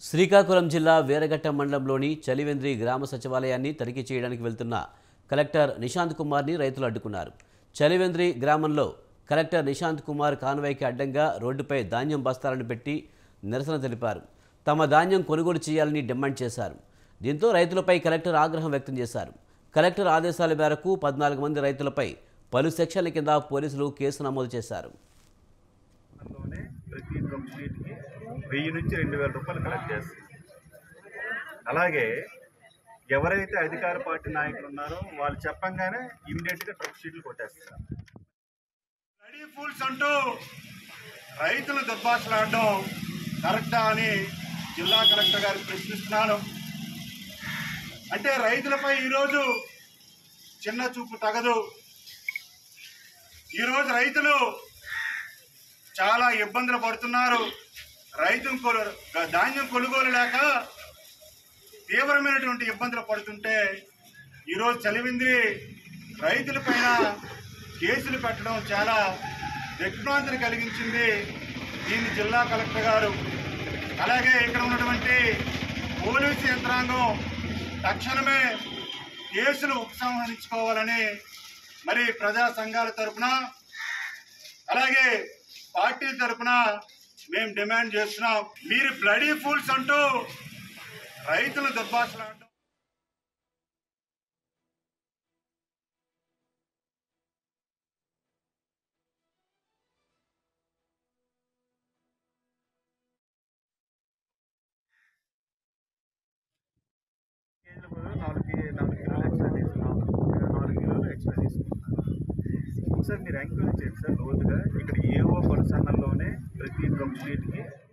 శ్రీకాకుళం జిల్లా వీరఘట్ట మండలంలోని చలివెంద్రి గ్రామ సచివాలయాన్ని తనిఖీ చేయడానికి వెళ్తున్న కలెక్టర్ నిశాంత్ కుమార్ని రైతులు అడ్డుకున్నారు చలివెంద్రి గ్రామంలో కలెక్టర్ నిశాంత్ కుమార్ కాన్వాయ్కి అడ్డంగా రోడ్డుపై ధాన్యం బస్తాలను పెట్టి నిరసన తెలిపారు తమ ధాన్యం కొనుగోలు చేయాలని డిమాండ్ చేశారు దీంతో రైతులపై కలెక్టర్ ఆగ్రహం వ్యక్తం చేశారు కలెక్టర్ ఆదేశాల మేరకు పద్నాలుగు మంది రైతులపై పలు సెక్షన్ల కింద పోలీసులు కేసు నమోదు చేశారు లోనే ప్రతి డ్రమ్ షీట్కి వెయ్యి నుంచి రెండు వేల రూపాయలు కలెక్ట్ చేస్తుంది అలాగే ఎవరైతే అధికార పార్టీ నాయకులు ఉన్నారో వాళ్ళు చెప్పంగానే ఇమ్మీడియట్గా డ్రమ్ షీట్లు కొట్టేస్తారు రెడీ ఫుల్స్ అంటూ రైతులు దుర్భాషలాడడం కరెక్టా అని జిల్లా కలెక్టర్ గారికి ప్రశ్నిస్తున్నాను అంటే రైతులపై ఈరోజు చిన్న చూపు తగదు ఈరోజు రైతులు చాలా ఇబ్బందులు పడుతున్నారు రైతు కొలు ధాన్యం కొనుగోలు లేక తీవ్రమైనటువంటి ఇబ్బందులు పడుతుంటే ఈరోజు చలివింది రైతులపైన కేసులు పెట్టడం చాలా దిగ్భ్రాంతిని కలిగించింది దీన్ని జిల్లా కలెక్టర్ గారు అలాగే ఇక్కడ ఉన్నటువంటి పోలీసు యంత్రాంగం తక్షణమే కేసులు ఉపసంహరించుకోవాలని మరి ప్రజా సంఘాల తరపున అలాగే పార్టీల తరపున మేము డిమాండ్ చేస్తున్నాం మీరు బ్లడీ ఫూల్స్ అంటూ రైతులు దుర్భాషలాడడం కేజీల బదులు నాలుగు కే- నాలుగు కిలోలు ఎక్స్ట్రా తీసుకున్నాం ఇక్కడ నాలుగు కిలోలు ఎక్స్ట్రా తీసుకుంటున్నారు ఒకసారి మీరు ఎంక్వైరీ చేయండి సార్ లోతుగా ఇక్కడ ఏవో కొనసన్నల్లోనే ప్రతి డ్రమ్ షీట్కి